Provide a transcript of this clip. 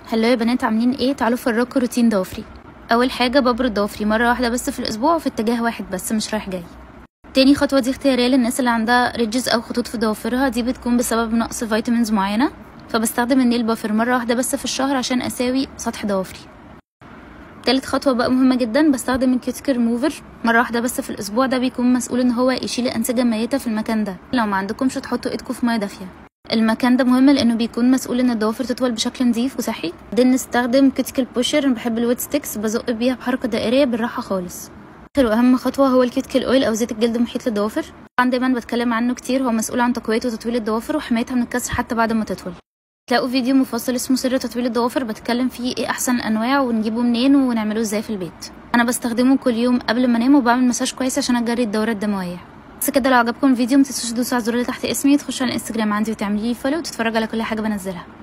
هلو يا بنات عاملين ايه تعالوا فرقوا روتين ضوافري اول حاجه ببرد ضوافري مره واحده بس في الاسبوع وفي اتجاه واحد بس مش رايح جاي تاني خطوه دي اختياريه للناس اللي عندها ريدجز او خطوط في ضوافرها دي بتكون بسبب نقص فيتامينز معينه فبستخدم النيل بافر مره واحده بس في الشهر عشان اساوي سطح ضوافري تالت خطوة بقى مهمة جدا بستخدم الكيوتيكل ريموفر مرة واحدة بس في الأسبوع ده بيكون مسؤول إن هو يشيل الأنسجة الميتة في المكان ده لو ما عندكمش تحطوا إيدكم في مية دافية المكان ده مهم لانه بيكون مسؤول ان الضوافر تطول بشكل نظيف وصحي بعدين نستخدم كيوتيكل بوشر انا بحب الويت ستيكس بزق بيها بحركه دائريه بالراحه خالص اخر واهم خطوه هو الكيوتيكل اويل او زيت الجلد محيط للضوافر طبعا دايما بتكلم عنه كتير هو مسؤول عن تقويه وتطويل الضوافر وحمايتها من الكسر حتى بعد ما تطول تلاقوا فيديو مفصل اسمه سر تطويل الضوافر بتكلم فيه ايه احسن الانواع ونجيبه منين ونعمله ازاي في البيت انا بستخدمه كل يوم قبل ما انام وبعمل مساج كويس عشان اجري الدوره الدمويه بس كده لو عجبكم الفيديو متنسوش تدوسوا على الزر اللي تحت اسمي تخشوا على الانستجرام عندي وتعملي لي فولو وتتفرجوا على كل حاجه بنزلها